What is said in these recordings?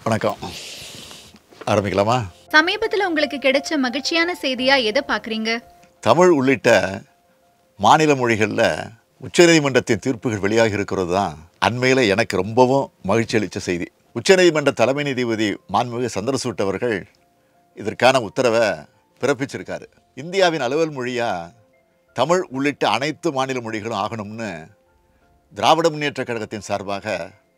வணக்கம் ஆரம்பிக்கலாமா சமீபத்துல உங்களுக்கு கிடைச்ச மகிழ்ச்சியான செய்தியா எதை பாக்குறீங்க தமிழ் உள்ளிட்ட மாநில மொழிகளில் உச்சநீதிமன்றத்தின் தீர்ப்புகள் வெளியாகி இருக்கிறது தான் அண்மையில் எனக்கு ரொம்பவும் மகிழ்ச்சி அளித்த செய்தி உச்சநீதிமன்ற தலைமை நீதிபதி மாண்புமிகு சந்திரசூட் அவர்கள் இதற்கான உத்தரவை பிறப்பிச்சிருக்காரு இந்தியாவின் அலுவல் மொழியாக தமிழ் உள்ளிட்ட அனைத்து மாநில மொழிகளும் ஆகணும்னு திராவிட முன்னேற்றக் கழகத்தின் சார்பாக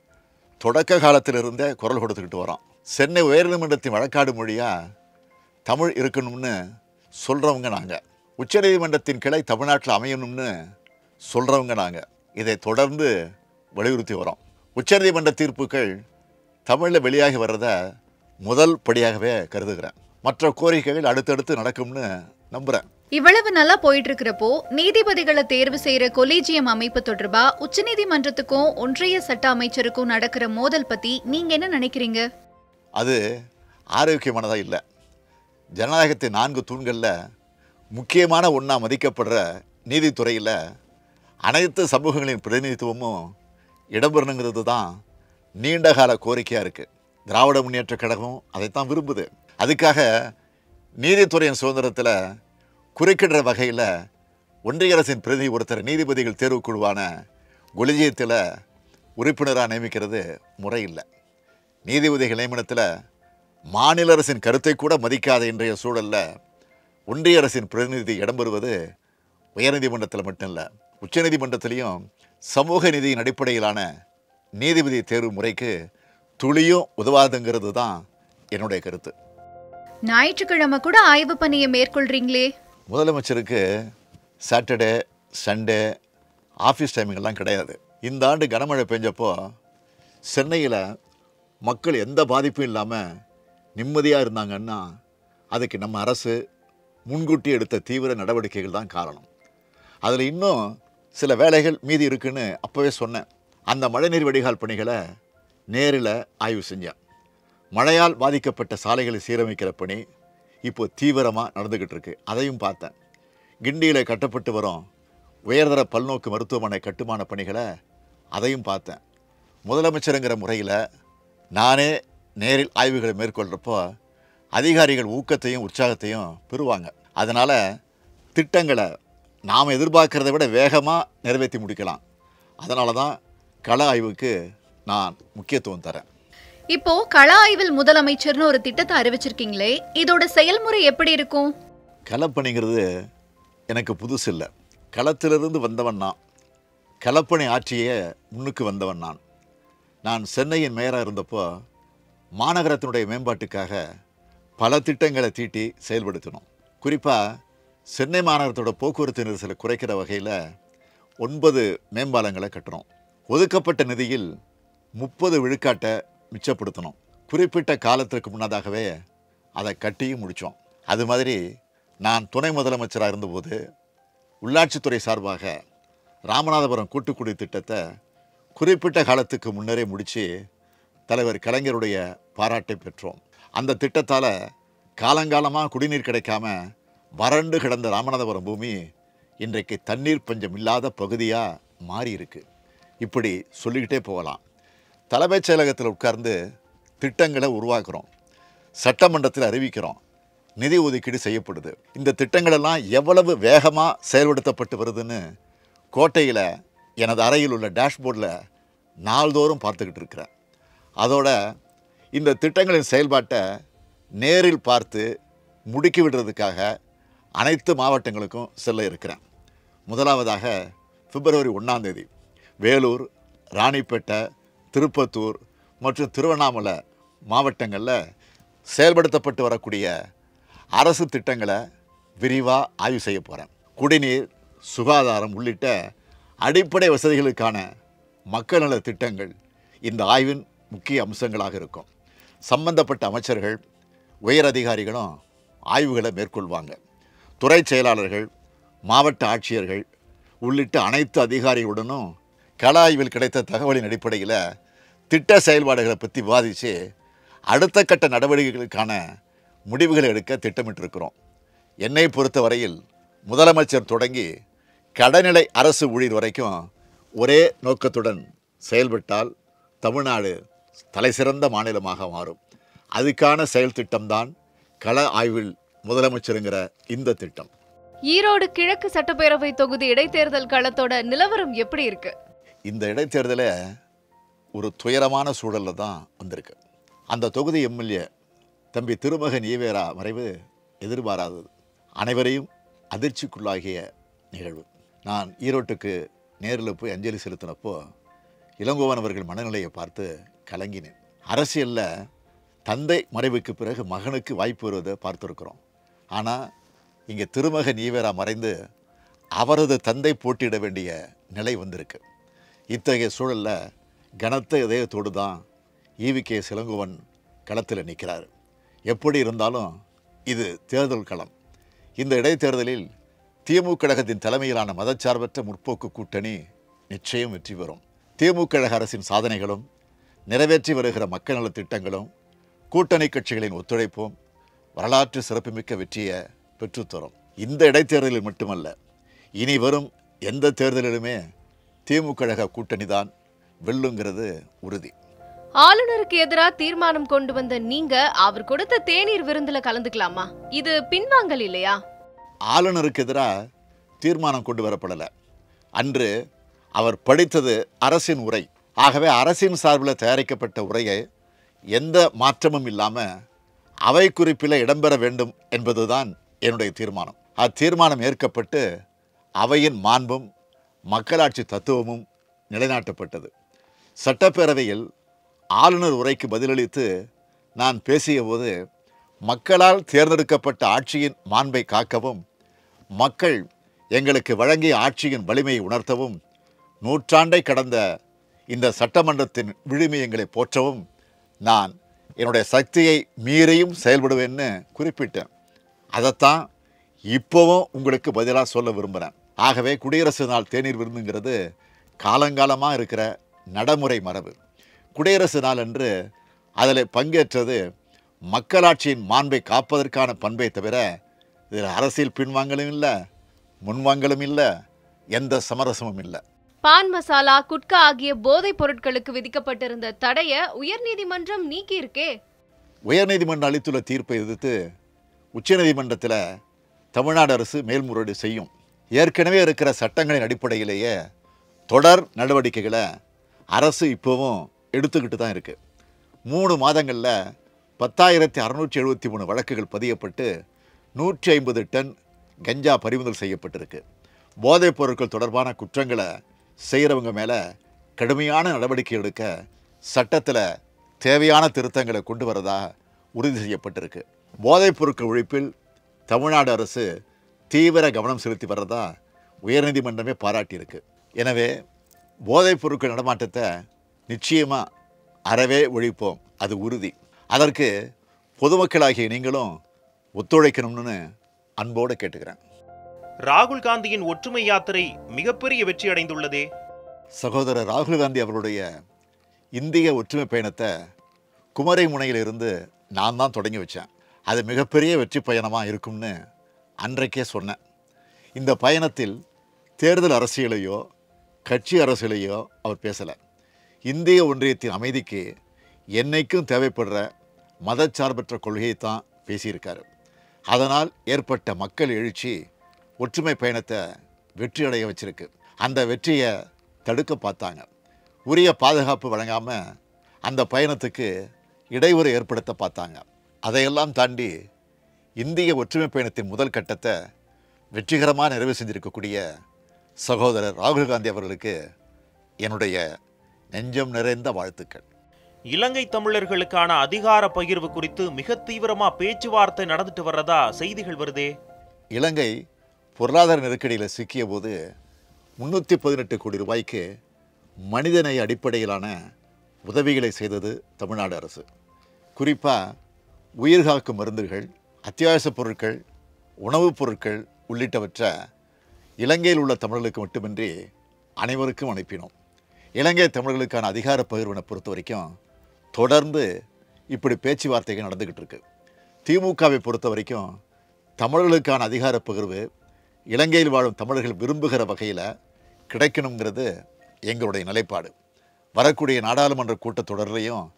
தொடக்க காலத்திலிருந்தே குரல் கொடுத்துக்கிட்டு வரோம் சென்னை உயர்நீதிமன்றத்தின் வழக்காடு மொழியாக தமிழ் இருக்கணும்னு சொல்கிறவங்க நாங்கள் உச்சநீதிமன்றத்தின் கிளை தமிழ்நாட்டில் அமையணும்னு சொல்கிறவங்க நாங்கள் இதை தொடர்ந்து வலியுறுத்தி வரோம் உச்சநீதிமன்ற தீர்ப்புகள் தமிழில் வெளியாகி வர்றத முதல் படியாகவே கருதுகிறேன் மற்ற கோரிக்கைகள் அடுத்தடுத்து நடக்கும்னு நம்புகிறேன் இவ்வளவு நல்லா போயிட்டு இருக்கிறப்போ நீதிபதிகளை தேர்வு செய்யற கொலீஜியம் அமைப்பு தொடர்பா உச்சநீதிமன்றத்துக்கும் ஒன்றிய சட்ட அமைச்சருக்கும் நடக்கிற மோதல் பத்தி நீங்க என்ன நினைக்கிறீங்க அது ஆரோக்கியமானதாக இல்லை ஜனநாயகத்தின் நான்கு தூண்களில் முக்கியமான ஒன்றா மதிக்கப்படுற நீதித்துறையில் அனைத்து சமூகங்களின் பிரதிநிதித்துவமும் இடம்பெறணுங்கிறது தான் நீண்டகால கோரிக்கையாக இருக்குது திராவிட முன்னேற்றக் கழகம் அதைத்தான் விரும்புது அதுக்காக நீதித்துறையின் சுதந்திரத்தில் குறுக்கிடுற வகையில் ஒன்றிய அரசின் பிரதிநிதி ஒருத்தர் நீதிபதிகள் தேர்வுக்குழுவான கொலிஜியத்தில் உறுப்பினராக நியமிக்கிறது முறையில்லை நீதிபதிகள் நியமனத்தில் மாநில அரசின் கருத்தை கூட மதிக்காத இன்றைய சூழலில் ஒன்றிய அரசின் பிரதிநிதி இடம்பெறுவது உயர்நீதிமன்றத்தில் மட்டும் இல்லை உச்சநீதிமன்றத்திலையும் சமூக நீதியின் அடிப்படையிலான நீதிபதி தேர்வு முறைக்கு துளியும் உதவாதுங்கிறது தான் என்னுடைய கருத்து ஞாயிற்றுக்கிழமை கூட ஆய்வு பணியை மேற்கொள்றீங்களே முதலமைச்சருக்கு சாட்டர்டே சண்டே ஆஃபீஸ் டைமிங் எல்லாம் கிடையாது இந்த ஆண்டு கனமழை பெஞ்சப்போ சென்னையில் மக்கள் எந்த பாதிப்பும் இல்லாமல் நிம்மதியாக இருந்தாங்கன்னா அதுக்கு நம்ம அரசு முன்கூட்டி எடுத்த தீவிர நடவடிக்கைகள் தான் காரணம் அதில் இன்னும் சில வேலைகள் மீதி இருக்குன்னு அப்போவே சொன்னேன் அந்த மழைநீர் வடிகால் பணிகளை நேரில் ஆய்வு செஞ்சேன் மழையால் பாதிக்கப்பட்ட சாலைகளை சீரமைக்கிற பணி இப்போ தீவிரமாக நடந்துக்கிட்டு இருக்கு அதையும் பார்த்தேன் கிண்டியில் கட்டப்பட்டு வரும் உயர்தர பல்நோக்கு மருத்துவமனை கட்டுமான பணிகளை அதையும் பார்த்தேன் முதலமைச்சருங்கிற முறையில் நானே நேரில் ஆய்வுகளை மேற்கொள்கிறப்போ அதிகாரிகள் ஊக்கத்தையும் உற்சாகத்தையும் பெறுவாங்க அதனால் திட்டங்களை நாம் எதிர்பார்க்கறதை விட வேகமாக நிறைவேற்றி முடிக்கலாம் அதனால தான் கள ஆய்வுக்கு நான் முக்கியத்துவம் தரேன் இப்போ கள ஆய்வில் முதலமைச்சர்னு ஒரு திட்டத்தை அறிவிச்சிருக்கீங்களே இதோட செயல்முறை எப்படி இருக்கும் களப்பணிங்கிறது எனக்கு புதுசு இல்லை களத்திலிருந்து வந்தவன் நான் களப்பணி ஆட்சியே முன்னுக்கு வந்தவன் நான் நான் சென்னையின் மேயராக இருந்தப்போ மாநகரத்தினுடைய மேம்பாட்டுக்காக பல திட்டங்களை தீட்டி செயல்படுத்தினோம் குறிப்பாக சென்னை மாநகரத்தோட போக்குவரத்து நெரிசலை குறைக்கிற வகையில் ஒன்பது மேம்பாலங்களை கட்டுறோம் ஒதுக்கப்பட்ட நிதியில் முப்பது விழுக்காட்டை மிச்சப்படுத்தணும் குறிப்பிட்ட காலத்திற்கு முன்னதாகவே அதை கட்டியும் முடித்தோம் அது மாதிரி நான் துணை முதலமைச்சராக இருந்தபோது உள்ளாட்சித்துறை சார்பாக ராமநாதபுரம் கூட்டுக்குடி திட்டத்தை குறிப்பிட்ட காலத்துக்கு முன்னரே முடித்து தலைவர் கலைஞருடைய பாராட்டை பெற்றோம் அந்த திட்டத்தால் காலங்காலமாக குடிநீர் கிடைக்காம வறண்டு கிடந்த ராமநாதபுரம் பூமி இன்றைக்கு தண்ணீர் பஞ்சம் இல்லாத பகுதியாக மாறி இருக்கு இப்படி சொல்லிக்கிட்டே போகலாம் தலைமைச் செயலகத்தில் உட்கார்ந்து திட்டங்களை உருவாக்குறோம் சட்டமன்றத்தில் அறிவிக்கிறோம் நிதி ஒதுக்கீடு செய்யப்படுது இந்த திட்டங்களெல்லாம் எவ்வளவு வேகமாக செயல்படுத்தப்பட்டு வருதுன்னு கோட்டையில் எனது அறையில் உள்ள டேஷ்போர்டில் நாள்தோறும் பார்த்துக்கிட்டு இருக்கிறேன் அதோட இந்த திட்டங்களின் செயல்பாட்டை நேரில் பார்த்து முடுக்கி விடுறதுக்காக அனைத்து மாவட்டங்களுக்கும் செல்ல இருக்கிறேன் முதலாவதாக பிப்ரவரி ஒன்றாம் தேதி வேலூர் ராணிப்பேட்டை திருப்பத்தூர் மற்றும் திருவண்ணாமலை மாவட்டங்களில் செயல்படுத்தப்பட்டு வரக்கூடிய அரசு திட்டங்களை விரிவாக ஆய்வு செய்ய போகிறேன் குடிநீர் சுகாதாரம் உள்ளிட்ட அடிப்படை வசதிகளுக்கான மக்கள் நல திட்டங்கள் இந்த ஆய்வின் முக்கிய அம்சங்களாக இருக்கும் சம்பந்தப்பட்ட அமைச்சர்கள் உயர் அதிகாரிகளும் ஆய்வுகளை மேற்கொள்வாங்க துறை செயலாளர்கள் மாவட்ட ஆட்சியர்கள் உள்ளிட்ட அனைத்து அதிகாரிகளுடனும் கள ஆய்வில் கிடைத்த தகவலின் அடிப்படையில் திட்ட செயல்பாடுகளை பற்றி விவாதித்து அடுத்த கட்ட நடவடிக்கைகளுக்கான முடிவுகளை எடுக்க திட்டமிட்டிருக்கிறோம் என்னை பொறுத்தவரையில் முதலமைச்சர் தொடங்கி கடைநிலை அரசு ஊழியர் வரைக்கும் ஒரே நோக்கத்துடன் செயல்பட்டால் தமிழ்நாடு தலைசிறந்த மாநிலமாக மாறும் அதுக்கான செயல் திட்டம்தான் கள ஆய்வில் முதலமைச்சருங்கிற இந்த திட்டம் ஈரோடு கிழக்கு சட்டப்பேரவை தொகுதி இடைத்தேர்தல் களத்தோட நிலவரம் எப்படி இருக்கு இந்த இடைத்தேர்தலை ஒரு துயரமான சூழலில் தான் வந்திருக்கு அந்த தொகுதி எம்எல்ஏ தம்பி திருமகன் ஈவேரா மறைவு எதிர்பாராதது அனைவரையும் அதிர்ச்சிக்குள்ளாகிய நிகழ்வு நான் ஈரோட்டுக்கு நேரில் போய் அஞ்சலி செலுத்தினப்போ இளங்கோவன் அவர்கள் மனநிலையை பார்த்து கலங்கினேன் அரசியலில் தந்தை மறைவுக்கு பிறகு மகனுக்கு வாய்ப்பு வருவதை பார்த்துருக்குறோம் ஆனால் இங்கே திருமகன் ஈவேரா மறைந்து அவரது தந்தை போட்டியிட வேண்டிய நிலை வந்திருக்கு இத்தகைய சூழலில் கனத்த இதயத்தோடு தான் ஈவி கே சிலங்குவன் களத்தில் நிற்கிறார் எப்படி இருந்தாலும் இது தேர்தல் களம் இந்த இடைத்தேர்தலில் திமுக கழகத்தின் தலைமையிலான மதச்சார்பற்ற முற்போக்கு கூட்டணி நிச்சயம் வெற்றி பெறும் திமுக கழக அரசின் சாதனைகளும் நிறைவேற்றி வருகிற மக்கள் நலத் திட்டங்களும் கூட்டணி கட்சிகளின் ஒத்துழைப்பும் வரலாற்று சிறப்புமிக்க வெற்றியை பெற்றுத்தரும் இந்த இடைத்தேர்தலில் மட்டுமல்ல இனி வரும் எந்த தேர்தலிலுமே திமுக கழக கூட்டணி தான் வெல்லுங்கிறது உறுதி ஆளுநருக்கு எதிரா தீர்மானம் கொண்டு வந்த நீங்க அவர் கொடுத்த தேநீர் விருந்துல கலந்துக்கலாமா இது பின்வாங்கல் இல்லையா ஆளுநருக்கு எதிராக தீர்மானம் கொண்டு வரப்படலை அன்று அவர் படித்தது அரசின் உரை ஆகவே அரசின் சார்பில் தயாரிக்கப்பட்ட உரையை எந்த மாற்றமும் இல்லாமல் அவை குறிப்பில் இடம்பெற வேண்டும் என்பதுதான் என்னுடைய தீர்மானம் அத்தீர்மானம் ஏற்கப்பட்டு அவையின் மாண்பும் மக்களாட்சி தத்துவமும் நிலைநாட்டப்பட்டது சட்டப்பேரவையில் ஆளுநர் உரைக்கு பதிலளித்து நான் பேசியபோது மக்களால் தேர்ந்தெடுக்கப்பட்ட ஆட்சியின் மாண்பை காக்கவும் மக்கள் எங்களுக்கு வழங்கிய ஆட்சியின் வலிமையை உணர்த்தவும் நூற்றாண்டை கடந்த இந்த சட்டமன்றத்தின் விழுமியங்களை போற்றவும் நான் என்னுடைய சக்தியை மீறியும் செயல்படுவேன்னு குறிப்பிட்டேன் அதைத்தான் இப்போவும் உங்களுக்கு பதிலாக சொல்ல விரும்புகிறேன் ஆகவே குடியரசு நாள் தேநீர் விருந்துங்கிறது காலங்காலமாக இருக்கிற நடைமுறை மரபு குடியரசு நாள் என்று அதில் பங்கேற்றது மக்களாட்சியின் மாண்பை காப்பதற்கான பண்பை தவிர இதில் அரசியல் பின்வாங்கலும் இல்லை முன்வாங்கலும் இல்லை எந்த சமரசமும் இல்லை பான் மசாலா குட்கா ஆகிய போதைப் பொருட்களுக்கு விதிக்கப்பட்டிருந்த தடைய உயர்நீதிமன்றம் நீக்கி இருக்கே உயர்நீதிமன்றம் அளித்துள்ள தீர்ப்பை எதிர்த்து உச்சநீதிமன்றத்தில் தமிழ்நாடு அரசு மேல்முறையீடு செய்யும் ஏற்கனவே இருக்கிற சட்டங்களின் அடிப்படையிலேயே தொடர் நடவடிக்கைகளை அரசு இப்போவும் எடுத்துக்கிட்டு தான் இருக்குது மூணு மாதங்களில் பத்தாயிரத்தி அறநூற்றி எழுபத்தி மூணு வழக்குகள் பதியப்பட்டு நூற்றி ஐம்பது டன் கஞ்சா பறிமுதல் செய்யப்பட்டிருக்கு போதைப் பொருட்கள் தொடர்பான குற்றங்களை செய்கிறவங்க மேலே கடுமையான நடவடிக்கை எடுக்க சட்டத்தில் தேவையான திருத்தங்களை கொண்டு வரதா உறுதி செய்யப்பட்டிருக்கு போதைப் பொருட்கள் ஒழிப்பில் தமிழ்நாடு அரசு தீவிர கவனம் செலுத்தி வர்றதா உயர்நீதிமன்றமே பாராட்டியிருக்கு எனவே போதைப் பொருட்கள் நடமாட்டத்தை நிச்சயமாக அறவே ஒழிப்போம் அது உறுதி அதற்கு பொதுமக்களாகிய நீங்களும் ஒத்துழைக்கணும்னு அன்போடு கேட்டுக்கிறேன் ராகுல் காந்தியின் ஒற்றுமை யாத்திரை மிகப்பெரிய வெற்றி அடைந்துள்ளதே சகோதரர் ராகுல் காந்தி அவருடைய இந்திய ஒற்றுமை பயணத்தை குமரை முனையிலிருந்து நான் தான் தொடங்கி வச்சேன் அது மிகப்பெரிய வெற்றி பயணமாக இருக்கும்னு அன்றைக்கே சொன்னேன் இந்த பயணத்தில் தேர்தல் அரசியலையோ கட்சி அரசியலையோ அவர் பேசலை இந்திய ஒன்றியத்தின் அமைதிக்கு என்னைக்கும் தேவைப்படுற மதச்சார்பற்ற கொள்கையை தான் பேசியிருக்காரு அதனால் ஏற்பட்ட மக்கள் எழுச்சி ஒற்றுமை பயணத்தை வெற்றி அடைய வச்சிருக்கு அந்த வெற்றியை தடுக்க பார்த்தாங்க உரிய பாதுகாப்பு வழங்காமல் அந்த பயணத்துக்கு இடையூறு ஏற்படுத்த பார்த்தாங்க அதையெல்லாம் தாண்டி இந்திய ஒற்றுமை பயணத்தின் முதல் கட்டத்தை வெற்றிகரமாக நிறைவு செஞ்சிருக்கக்கூடிய சகோதரர் ராகுல் காந்தி அவர்களுக்கு என்னுடைய நெஞ்சம் நிறைந்த வாழ்த்துக்கள் இலங்கை தமிழர்களுக்கான அதிகார பகிர்வு குறித்து மிக தீவிரமா பேச்சுவார்த்தை நடந்துட்டு வர்றதா செய்திகள் வருதே இலங்கை பொருளாதார நெருக்கடியில் சிக்கிய போது முந்நூற்றி பதினெட்டு கோடி ரூபாய்க்கு மனிதநேய அடிப்படையிலான உதவிகளை செய்தது தமிழ்நாடு அரசு குறிப்பாக உயிர்காக்கும் மருந்துகள் அத்தியாவசிய பொருட்கள் உணவுப் பொருட்கள் உள்ளிட்டவற்றை இலங்கையில் உள்ள தமிழர்களுக்கு மட்டுமின்றி அனைவருக்கும் அனுப்பினோம் இலங்கை தமிழர்களுக்கான அதிகார பகிர்வினை பொறுத்த வரைக்கும் தொடர்ந்து இப்படி பேச்சுவார்த்தைகள் நடந்துக்கிட்டு இருக்கு திமுகவை பொறுத்த வரைக்கும் தமிழர்களுக்கான அதிகார பகிர்வு இலங்கையில் வாழும் தமிழர்கள் விரும்புகிற வகையில் கிடைக்கணுங்கிறது எங்களுடைய நிலைப்பாடு வரக்கூடிய நாடாளுமன்ற கூட்டத்தொடர்லையும்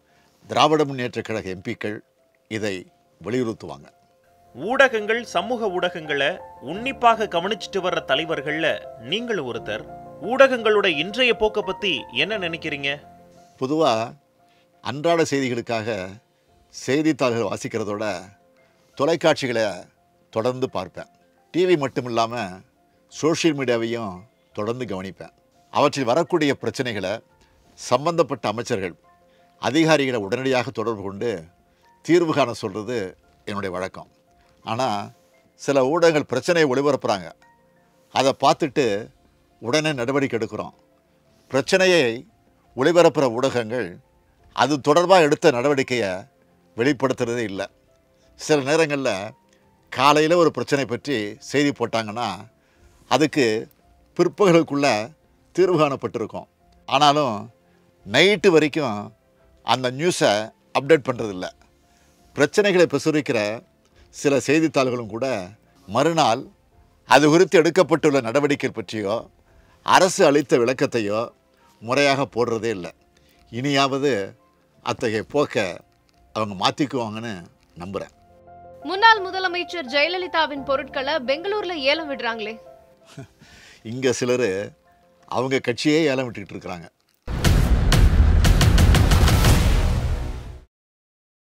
திராவிட முன்னேற்றக் கழக எம்பிக்கள் இதை வலியுறுத்துவாங்க ஊடகங்கள் சமூக ஊடகங்களை உன்னிப்பாக கவனிச்சிட்டு வர்ற தலைவர்கள்ல நீங்களும் ஒருத்தர் ஊடகங்களோட இன்றைய போக்க பத்தி என்ன நினைக்கிறீங்க பொதுவாக அன்றாட செய்திகளுக்காக செய்தித்தாள்கள் வாசிக்கிறதோட தொலைக்காட்சிகளை தொடர்ந்து பார்ப்பேன் டிவி மட்டும் இல்லாமல் சோஷியல் மீடியாவையும் தொடர்ந்து கவனிப்பேன் அவற்றில் வரக்கூடிய பிரச்சனைகளை சம்பந்தப்பட்ட அமைச்சர்கள் அதிகாரிகளை உடனடியாக தொடர்பு கொண்டு தீர்வு காண சொல்கிறது என்னுடைய வழக்கம் ஆனால் சில ஊடகங்கள் பிரச்சனையை ஒளிபரப்புகிறாங்க அதை பார்த்துட்டு உடனே நடவடிக்கை எடுக்கிறோம் பிரச்சனையை ஒளிபரப்புகிற ஊடகங்கள் அது தொடர்பாக எடுத்த நடவடிக்கையை வெளிப்படுத்துறதே இல்லை சில நேரங்களில் காலையில் ஒரு பிரச்சனை பற்றி செய்தி போட்டாங்கன்னா அதுக்கு பிற்பகலுக்குள்ளே தீர்வு காணப்பட்டிருக்கும் ஆனாலும் நைட்டு வரைக்கும் அந்த நியூஸை அப்டேட் பண்ணுறதில்ல பிரச்சனைகளை பிரசுரிக்கிற சில செய்தித்தாள்களும் கூட மறுநாள் அது குறித்து எடுக்கப்பட்டுள்ள நடவடிக்கை பற்றியோ அரசு அளித்த விளக்கத்தையோ முறையாக போடுறதே இல்லை இனியாவது அத்தகைய போக்கை அவங்க மாற்றிக்குவாங்கன்னு நம்புகிறேன் முன்னாள் முதலமைச்சர் ஜெயலலிதாவின் பொருட்களை பெங்களூர்ல ஏலம் விடுறாங்களே இங்கே சிலர் அவங்க கட்சியே ஏலம் விட்டுக்கிட்டு இருக்கிறாங்க